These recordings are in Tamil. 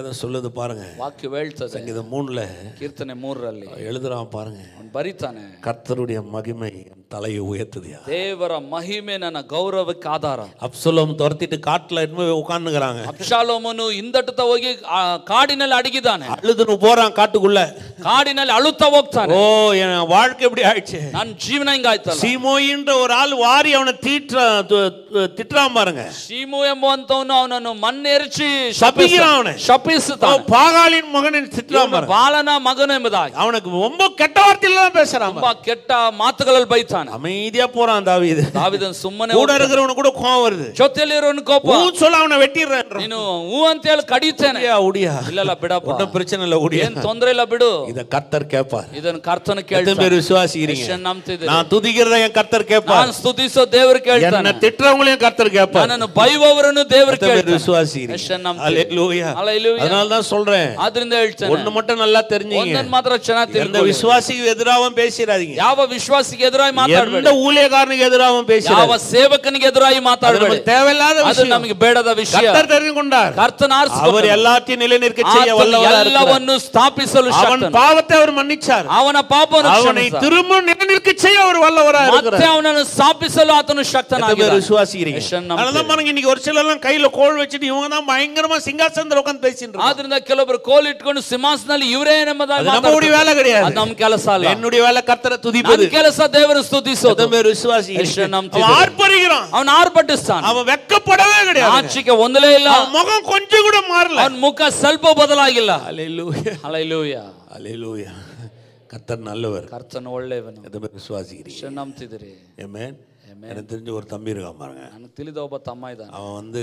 வேதம் சொல்லுது பாருங்க ವಾಕ್ಯ ಹೇಳ್ತದೆ இது மூணுல ಕೀರ್ತನೆ ಮೂರರಲ್ಲಿ எழுதுறான் பாருங்க ಅವನು ಬರೀತಾನೆ கர்த்தருடைய மகிமை என் தலையை உயர்த்துதியா ದೇವರ ಮಹಿಮೆ ನನ್ನ ಗೌರವಕ್ಕೆ ಆಧಾರ அப்சலோம் துரத்திட்டு காட்டுல இனிமே உட்காந்துக்கிறாங்க ಅಬ್ಷಾಲೋಮನು ಹಿಂದಟ್ಟುತ್ತಾ ಹೋಗಿ ಆ ಕಾಡಿನಲ್ಲಿ ಅಡಗಿದ್ದಾನೆ அழுதுன்னு போறான் காட்டுக்குள்ள ಕಾಡಿನಲ್ಲಿ ಅಳುತ್ತಾ ಹೋಗ್ತಾನೆ ஓ என் வாழ்க்கை எப்படி ஆயிடுச்சு ನನ್ನ ಜೀವನ ಹಿಂಗಾಯ್ತಲ್ಲ சீமோயின்ற ஒரு ஆள் வாரி அவனை தீட்டுற திட்டுறான் பாருங்க ಶೀಮು ಎಂಬುವಂತವನು ಅವನನ್ನು ಮಣ್ಣೆರಚಿ சபிக்கிறான் அவனை ಶಪಿಸುತ್ತಾನೆ பாகாலின் மகனை திட்டுறான் ಇವನು பாருங்க ಬಾಲನ ಮಗನು ಎಂಬುದಾಗಿ அவனுக்கு ரொம்ப கெட்ட வார்த்தையில தான் பேசுறான் ತುಂಬಾ ಕೆಟ್ಟ ಮಾತುಗಳಲ್ಲಿ ಬೈತಾನೆ அமைதியா போறான் தாவீது ದಾವಿದನ್ ಸುಮ್ಮನೆ கூட இருக்கிறவனு கூட கோவம் வருது ಜೊತೆಯಲ್ಲಿರೋನ್ ಕೋಪ ஊ சொல்ல அவனை வெட்டிடுறேன் ನೀನು ಹೂ ಅಂತ ಹೇಳಿ ಕಡಿತೇನೆ உடியா உடியா ಇಲ್ಲಲ್ಲ ಬಿಡಪ್ಪ ஒன்றும் பிரச்சனை இல்லை உடியா ಏನ್ ತೊಂದ್ರೆ ಇಲ್ಲ ಬಿಡು இத கர்த்தர் கேட்பார் ಇದನ್ನ ಕರ್ತನ எத்தனை ಕೇಳ್ತಾನೆ பேர் விசுவாசிக்கிறீங்க ಎಷ್ಟನ್ ನಂಬ್ತಿದ್ದೀರಿ? நான் துதிக்கிறத என் கர்த்தர் கேட்பார் ನಾನ್ ಸ್ತುತಿಸೋ ದೇವ್ರು ಕೇಳ್ತಾನೆ என்ன திட்டுறவங்களையும் கர்த்தர் கேட்பார் ನನ್ನನ್ನು ಬೈಯುವವರನ್ನು ದೇವ್ರು எத்தனை பேர் ಕೇಳ್ತಾನೆ விசுவாசிக்கிறீங்க ಎಷ್ಟನ್ ನಂಬ್ತಿದ್ದೀರಿ? அல்லேலூயா Hallelujah. அதனால தான் சொல்றேன் ಆದ್ರಿಂದ ಹೇಳ್ತೇನೆ ஒண்ணு மட்டும் நல்லா தெரிஞ்சீங்க ಒಂದನ್ ಮಾತ್ರ ಚೆನ್ನಾಗಿ எந்த ತಿಳ್ಕೊಳ್ಳಿ விசுவாசிக்கு எதிராகவும் பேசிடாதீங்க ಯಾವ ವಿಶ್ವಾಸಿಗೆ ಎದುರಾಗಿ ಮಾತಾಡಬೇಡಿ எந்த ஊழியக்காரனுக்கு எதிராகவும் பேசிடாதீங்க ಯಾವ ಸೇವಕನಿಗೆ ಎದುರಾಗಿ அது ಮಾತಾಡಬೇಡಿ நமக்கு தேவையில்லாத ಅದು விஷயம் ನಮಗೆ ಬೇಡದ ವಿಷಯ கர்த்தர் தெரிந்து கொண்டார் ಕರ್ತನ அவர் ಆರಿಸಿಕೊಂಡನು. எல்லாத்தையும் நிலைநிற்க செய்ய ಆತನು வல்லவராக இருக்கிறார். ಎಲ್ಲವನ್ನು ಸ್ಥಾಪಿಸಲು அவன் ಶಕ್ತನು. பாவத்தை அவர் மன்னிச்சார் ಅವನ ಪಾಪವನ್ನು அவனை ಕ್ಷಮಿಸ. திரும்ப நிலைநிற்க செய்ய அவர் வல்லவராக ಮತ್ತೆ இருக்கிறார் ಅವನನ್ನು ಸ್ಥಾಪಿಸಲು ಆತನು எத்தனை பேர் ಶಕ್ತನಾಗಿದ್ದಾನೆ விசுவாசிக்கிறீங்க ಎಷ್ಟು ನಂಬ್ತೀರಿ? அதனால பாருங்க இன்னைக்கு ஒரு சிலர் எல்லாம் கையில கோல் வச்சுட்டு இவங்க தான் பயங்கரமா சிங்காசனத்துல உட்கார்ந்து பேசிட்டு இருக்காங்க. ಆದ್ರಿಂದ ಕೆಲವೊಬ್ರು ಕೋಲ್ ಇಟ್ಕೊಂಡು ಸಿಂಹಾಸನಲ್ಲಿ ಇವರೇ ಎಂಬುದಾಗಿ அது நம்மளுடைய வேலை கிடையாது ಅದು ನಮ್ ಕೆಲಸ ಅಲ್ಲ என்னுடைய வேலை கர்த்தரை துதிப்பது ನಮ್ ಕೆಲಸ ದೇವರು ಸ್ತುತಿಸೋದು எத்தனை பேர் விசுவாசிக்கிறீங்க ಎಷ್ಟು ನಂಬ್ತಿದ್ದೀರಿ? அவன் ஆர்ப்பரிக்கிறான் ಅವನು ಆರ್ಭಟಿಸ್ತಾನೆ அவன் வெக்கப்படவே கிடையாது ಆಚಿಕೆ ಒಂದಲೇ ಇಲ್ಲ அவன் முகம் கொஞ்சம் கூட மாறல ಅವನ ಮುಖ ಸ್ವಲ್ಪ ಬದಲಾಗಿಲ್ಲ அல்லேலூயா ಅಲೈಲೂಯ அல்லேலூயா கர்த்தர் நல்லவர் ಕರ್ತನ ಒಳ್ಳೆಯವನು எத்தனை பேர் விசுவாசிக்கிறீங்க ಎಷ್ಟು ನಂಬ್ತಿದ್ದೀರಿ Amen. எனக்கு தெரிஞ்ச ஒரு தம்பி இருக்கான் பாருங்க ನನಗೆ ತಿಳಿದ ಒಬ್ಬ ತಮ್ಮ ಇದ್ದಾನೆ அவன் வந்து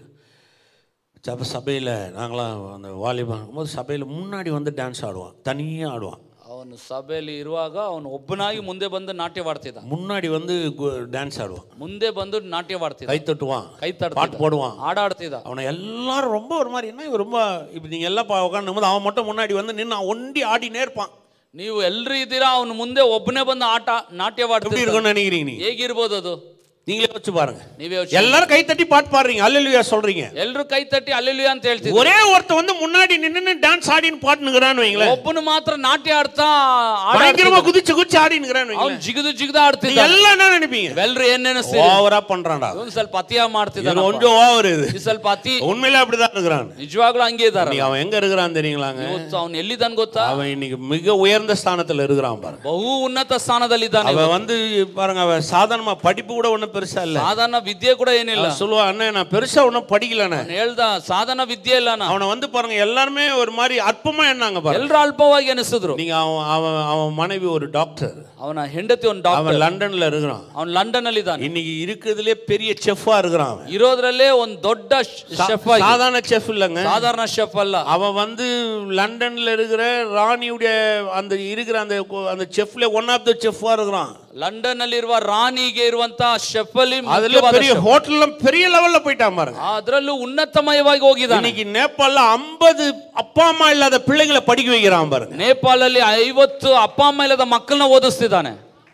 சப சபையில் நாங்களாம் அந்த வாலிபால் போது சபையில் முன்னாடி வந்து டான்ஸ் ஆடுவான் தனியாக ஆடுவான் ಅವನು ಸಭೆಯಲ್ಲಿ ಇರುವಾಗ ಅವನು ಒಬ್ಬನಾಗಿ ಮುಂದೆ ಬಂದು ನಾಟ್ಯವಾಡ್ತಿದ್ದ முன்னாடி வந்து டான்ஸ் ஆடுவான் ಮುಂದೆ ಬಂದು ನಾಟ್ಯವಾಡ್ತಿದ್ದ கை தட்டுவான் ಕೈ பாட்டு ತಡ್ತಿದ್ದ போடுவான் ಆಡಾಡ್ತಿದ್ದ அவனை எல்லாரும் ரொம்ப ஒரு மாதிரி என்ன இவன் ரொம்ப இப்போ நீங்கள் எல்லாம் உட்காந்து போது அவன் மட்டும் முன்னாடி வந்து நின்று அவன் ஒண்டி ஆடினே இருப்பான் ನೀವು ಎಲ್ರು ಇದ್ದೀರಾ ಅವನು ಮುಂದೆ ಒಬ್ಬನೇ ಬಂದು ಆಟ எப்படி ನಾಟ್ಯವಾಡ್ತಿದ್ದ இருக்கும்னு நினைக்கிறீங்க நீங்க ಹೇಗಿರ್ಬೋದು ಅದು நீங்களே வச்சு பாருங்க ನೀವೇ ಯೋಚನೆ எல்லாரும் கை தட்டி பாட்டு பாடுறீங்க அல்லேலூயா சொல்றீங்க ಎಲ್ರು ಕೈ ತಟ್ಟಿ ಅಲ್ಲೆಲ್ಲುಯ ಅಂತ ಹೇಳ್ತಿದ್ರು ஒரே ஒருத்தன் வந்து முன்னாடி நின்னு டான்ஸ் ஆடின்னு பாட்டுனுங்கிறான்னு வைங்களேன் ಒಬ್ಬನು ಮಾತ್ರ ನಾಟ್ಯ ಆಡ್ತಾ பயங்கரமா குதிச்சு குதிச்சு ஆடினுங்கிறான்னு ಅವ್ನು வைங்களேன் ಜಿಗಿದು ಜಿಗಿದ நீங்க ಆಡ್ತಿದ್ದ எல்லாம் என்ன நினைப்பீங்க ಎಲ್ರು ಏನ್ ನೆನೆಸ್ತೀರಿ ஓவரா பண்றான்டா ಇವನು ಸ್ವಲ್ಪ ಅತಿಯ ಮಾಡ್ತಿದ್ದ இது கொஞ்சம் ஓவர் இது ಇದು ಸ್ವಲ್ಪ ಅತಿ உண்மையில அப்படிதான் இருக்கிறான் ನಿಜವಾಗ್ಲೂ ಹಂಗೆ ಇದಾರ இன்னைக்கு அவன் எங்க இருக்கிறான் தெரியுங்களாங்க ಇವತ್ತು ಅವ್ನು ಎಲ್ಲಿದ್ದಾನೆ ಗೊತ್ತಾ அவன் இன்னைக்கு மிக உயர்ந்த ஸ்தானத்துல இருக்கிறான் பாருங்க ಬಹು ಉನ್ನತ ಸ್ಥಾನದಲ್ಲಿದ್ದಾನೆ அவன் வந்து பாருங்க அவன் சாதாரணமா படிப்பு கூட ஒண்ணும் பெருசா இல்ல ಸಾಧಾರಣ ವಿದ್ಯೆ ಕೂಡ ಏನಿಲ್ಲ அவன் சொல்லுவான் அண்ணே நான் பெருசா ஒன்றும் படிக்கலண்ணே ಅವ್ನು ಹೇಳ್ದ ಸಾಧನ ವಿದ್ಯೆ ಇಲ್ಲ ನಾ அவனை வந்து பாருங்க எல்லாருமே ஒரு மாதிரி அற்பமா என்னாங்க பாருங்க ಎಲ್ರು ಅಲ್ಪವಾಗಿ ಅನಿಸಿದ್ರು நீங்க அவன் அவன் அவன் மனைவி ஒரு டாக்டர் ಅವನ ಹೆಂಡತಿ ಒಂದು ಡಾಕ್ಟರ್ அவன் லண்டன்ல இருக்கிறான் ಅವ್ನು ಲಂಡನ್ ಅಲ್ಲಿ ಇದ್ದಾನೆ இன்னைக்கு இருக்கிறதுலே பெரிய செஃப்பா இருக்கிறான் அவன் ಇರೋದ್ರಲ್ಲೇ ಒಂದು ದೊಡ್ಡ ಶೆಫ್ ಆಗಿ சாதாரண செஃப் இல்லைங்க ಸಾಧಾರಣ ಶೆಫ್ ಅಲ್ಲ அவன் வந்து லண்டன்ல இருக்கிற ராணியுடைய அந்த இருக்கிற அந்த கு- அந்த செஃப்ல ஒன் ஆஃப் த செஃப்பா இருக்கிறான் ಲಂಡನ್ ಅಲ್ಲಿರುವ ರಾಣಿಗೆ ಇರುವಂತ ಶೆಫ್ ಅಲ್ಲಿ அதுல ಮುಖ್ಯವಾದ பெரிய chef. ஹோட்டல்ல பெரிய லெவல்ல போயிட்டான் பாருங்க ಅದ್ರಲ್ಲೂ ಉನ್ನತಮಯವಾಗಿ ಹೋಗಿದ್ದಾನೆ இன்னைக்கு நேபாள்ல ஐம்பது அப்பா அம்மா இல்லாத பிள்ளைங்களை படிக்க வைக்கிறான் பாருங்க ನೇಪಾಳಲ್ಲಿ ಐವತ್ತು ಅಪ್ಪ ಅಮ್ಮ ಇಲ್ಲದ ಮಕ್ಕಳನ್ನ ಓದಿಸ್ತಿದ್ದಾನೆ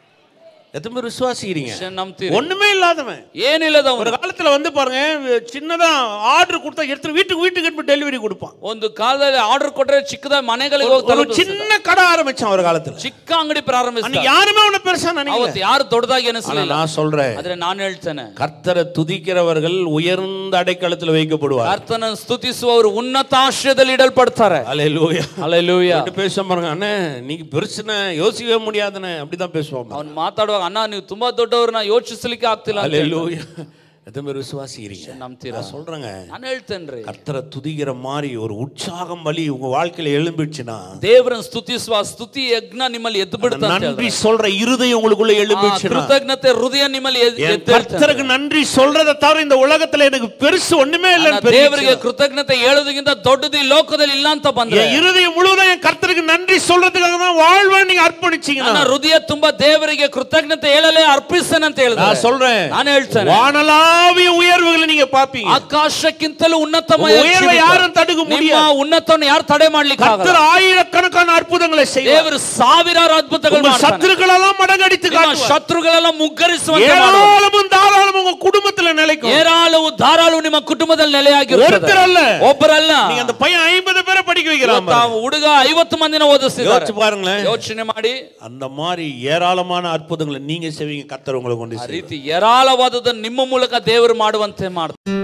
எத்தனை பேர் விசுவாசிக்கிறீங்க ಎಷ್ಟು ನಂಬ್ತೀರಿ ஒண்ணுமே இல்லாதவன் ಏನಿಲ್ಲದವನು ஒரு காலத்துல வந்து பாருங்க சின்னதா ಆರ್ಡರ್ கொடுத்தா எடுத்து வீட்டுக்கு வீட்டுக்கு எடுத்து டெலிவரி கொடுப்பான் ಒಂದು ಕಾಲದಲ್ಲಿ ಆರ್ಡರ್ ಕೊಟ್ರೆ ಚಿಕ್ಕದ ಮನೆಗಳಿಗೆ ಹೋಗಿ ஒரு ತಲುಪಿಸ್ತಿದ್ದ. சின்ன கடை ஆரம்பிச்சான் ஒரு காலத்துல ಚಿಕ್ಕ ಅಂಗಡಿ ಪ್ರಾರಂಭಿಸಿದ அன்னைக்கு யாருமே அவனை பெருசா நினைக்கல ಅವತ್ತು ಯಾರು ದೊಡ್ಡದಾಗಿ ஆனா ಅನಿಸಲಿಲ್ಲ நான் சொல்றேன் ಆದ್ರೆ ನಾನು ಹೇಳ್ತೇನೆ கர்த்தரை துதிக்கிறவர்கள் உயர்ந்த அடைக்கலத்துல வைக்கப்படுவார் ಕರ್ತನ ಸ್ತುತಿಸುವವರು ಉನ್ನತ ಆಶ್ರಯದಲ್ಲಿ ಇಡಲ್ಪಡ್ತಾರೆ அல்லேலூயா ಅಲೆಲೂಯ அப்படி பேச பாருங்க அண்ணே நீங்க பெருசுன யோசிக்கவே முடியாதுண்ணே அப்படிதான் பேசுவோம் ಅವ್ನು ಮಾತಾಡುವಾಗ ಅಣ್ಣ ನೀವು ತುಂಬಾ ದೊಡ್ಡವ್ರನ್ನ ಯೋಚಿಸ್ಲಿಕ್ಕೆ ಆಗ್ತಿಲ್ಲ ಅಂತ அல்லேலூயா எத்தனை பேர் விசுவாசிக்கிறீங்க ನಂಬ್ತೀರಾ நான் சொல்றேங்க ನಾನು ಹೇಳ್ತೇನ್ರಿ கர்த்தரை துதிக்கிற மாதிரி ஒரு உற்சாகம் வலி உங்க வாழ்க்கையில எழும்பிடுச்சுன்னா ದೇವರನ್ನ ಸ್ತುತಿಸುವ ಸ್ತುತಿ ಯಜ್ಞ ನಿಮ್ಮಲ್ಲಿ ಎದ್ದು ಬಿಡುತ್ತೆ ಅಂತ நன்றி ಹೇಳಿದ್ರೆ. சொல்ற இருதயம் உங்களுக்குள்ள ಆ எழும்பிடுச்சுன்னா ಕೃತಜ್ಞತೆ ಹೃದಯ ನಿಮ್ಮಲ್ಲಿ ಎದ್- என் ಎದ್ದೇಳ್ತದೆ. கர்த்தருக்கு நன்றி சொல்றதை தவிர இந்த உலகத்துல எனக்கு பெருசு ஒண்ணுமே ನನ್ನ இல்லைன்னு ದೇವರಿಗೆ தெரிஞ்சுச்சுன்னா, ಕೃತಜ್ಞತೆ ಹೇಳೋದಕ್ಕಿಂತ ದೊಡ್ಡದು ಈ ಲೋಕದಲ್ಲಿ ಇಲ್ಲ ಅಂತ ಬಂದ್ರೆ என் இருதயம் முழுவதும் என் கர்த்தருக்கு நன்றி சொல்றதுக்காக தான் வாழ்வா நீங்க அர்ப்பணிச்சீங்கன்னா ನನ್ನ ಹೃದಯ ತುಂಬಾ ದೇವರಿಗೆ ಕೃತಜ್ಞತೆ ಹೇಳಲೇ ಅರ್ಪಿಸ್ತೇನೆ ಅಂತ ಹೇಳಿದ್ರೆ நான் சொல்றேன் ನಾನು ಹೇಳ್ತೇನೆ வானலாவிய உயர்வுகளை நீங்க பாப்பீங்க ಆಕಾಶಕ್ಕಿಂತಲೂ ಉನ್ನತಮಯ உங்க உயர்வை ಜೀವಿತ. யாரும் தடுக்க ನಿಮ್ಮ முடியாது ಉನ್ನತವನ್ನು ಯಾರು ತಡೆ ಮಾಡ್ಲಿಕ್ಕೆ ಆಗಲ್ಲ கர்த்தர் ஆயிரக்கணக்கான அற்புதங்களை செய்வார் ದೇವರು ಸಾವಿರಾರು ಅದ್ಭುತಗಳು உங்க ಮಾಡ್ತಾನೆ. சத்துருக்கள் எல்லாம் மடங்கடித்து ನಿಮ್ಮ காட்டுவார் ಶತ್ರುಗಳೆಲ್ಲ ಮುಗ್ಗರಿಸುವಂತೆ ಮಾಡುವ. ஏராளமும் தாராளமும் உங்க குடும்பத்துல நிலைக்கும் ಏರಾಳವು ಧಾರಾಳು ನಿಮ್ಮ ಕುಟುಂಬದಲ್ಲಿ ನೆಲೆಯಾಗಿರುತ್ತದೆ ஒருத்தர் அல்ல ಒಬ್ಬರಲ್ಲ நீங்க அந்த பையன் ஐம்பது பேரை படிக்க வைக்கிறான் ಇವತ್ತು ಆ ಹುಡುಗ ಐವತ್ತು ಮಂದಿನ ಓದಿಸ್ತಿದ್ದಾರೆ யோசிச்சு பாருங்களேன் ಯೋಚನೆ ಮಾಡಿ அந்த மாதிரி ஏராளமான அற்புதங்களை நீங்க செய்வீங்க கத்தர் உங்களை கொண்டு ಆ செய்வார். ರೀತಿ ಏರಾಳವಾದದನ್ನು ನಿಮ್ಮ ಮೂಲಕ ದೇವರು ಮಾಡುವಂತೆ ಮಾಡ್ತಾರೆ